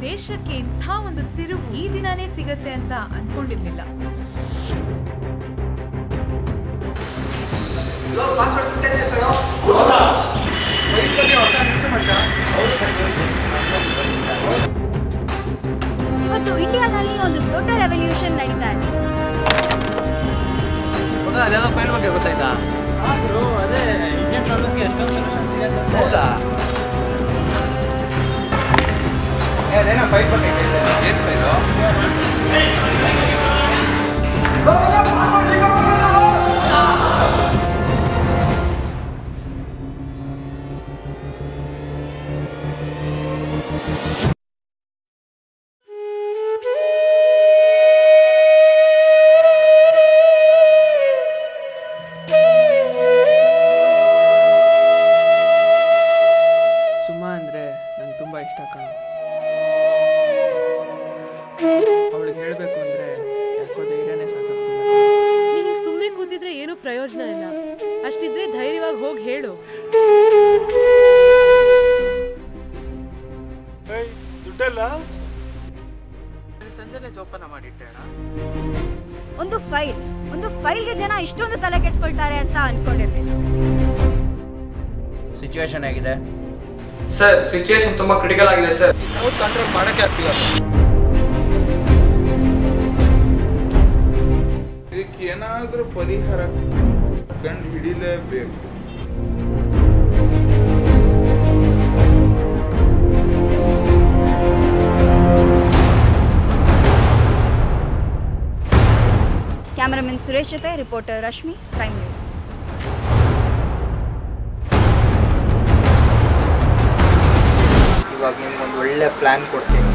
ದೇಶಕ್ಕೆ ಇಂಥ ಒಂದು ತಿರುವು ಈ ದಿನಾನೇ ಸಿಗತ್ತೆ ಅಂತ ಅನ್ಕೊಂಡಿರ್ಲಿಲ್ಲ ಇವತ್ತು ಇಂಡಿಯಾದಲ್ಲಿ ಒಂದು ದೊಡ್ಡ ರೆವಲ್ಯೂಷನ್ ನಡೀತಾ ಇದೆ ಅದೆಲ್ಲ ಫೈಲ್ ಬಗ್ಗೆ ಗೊತ್ತಾಯ್ತಾ ಅದೇ ಇಂಡಿಯನ್ ಪ್ರಾಬ್ಲಮ್ಸ್ಗೆ ಎಷ್ಟೊಂದು ಸೊಲ್ಯೂಷನ್ ಸಿಗುತ್ತೆ ಹೌದಾ ಅದೇನೋ ಫೈಟ್ ಬಗ್ಗೆ ಏನ್ ಫೈಲು ಸುಮಾ ಅಂದರೆ ನಂಗೆ ತುಂಬ ಇಷ್ಟ ಕಣ ಅವಳಿಗೆ ಹೇಳಬೇಕು ಅಂದರೆ ಯಾಕೋ ಧೈರ್ಯನೇ ಸಾಕಾಗ್ತಿಲ್ಲ ನೀನು ಸುಮ್ಮನೆ ಕೂತಿದ್ರೆ ಏನೂ ಪ್ರಯೋಜನ ಇಲ್ಲ ಅಷ್ಟಿದ್ರೆ ಧೈರ್ಯವಾಗಿ ಹೋಗಿ ಹೇಳು ದುಡ್ಡಲ್ಲ ಸಂಜೆನೆ ಜೋಪಾನ ಮಾಡಿಟ್ಟೆ ಅಣ್ಣ ಒಂದು ಫೈಲ್ ಒಂದು ಫೈಲ್ಗೆ ಜನ ಇಷ್ಟೊಂದು ತಲೆ ಕೆಡಿಸ್ಕೊಳ್ತಾರೆ ಅಂತ ಅನ್ಕೊಂಡಿರ್ಲಿಲ್ಲ ಸಿಚುವೇಶನ್ ಆಗಿದೆ ಸರ್ ಸಿಚುಯೇಷನ್ ತುಂಬಾ ಕ್ರಿಟಿಕಲ್ ಆಗಿದೆ ಸರ್ ಕಂಟ್ರೋಲ್ ಮಾಡೋಕ್ಕೆ ಆಗ್ತಿಲ್ಲ ಇದಕ್ಕೆ ಏನಾದರೂ ಪರಿಹಾರ ಕಂಡು ಹಿಡಿಲೇಬೇಕು ಕ್ಯಾಮರಾಮನ್ ಸುರೇಶ್ ಜೊತೆ ರಿಪೋರ್ಟರ್ ರಶ್ಮಿ ಪ್ರೈಮ್ ನ್ಯೂಸ್ ಇವಾಗ ನಿಮ್ಗೊಂದು ಒಳ್ಳೆ ಪ್ಲ್ಯಾನ್ ಕೊಡ್ತೀನಿ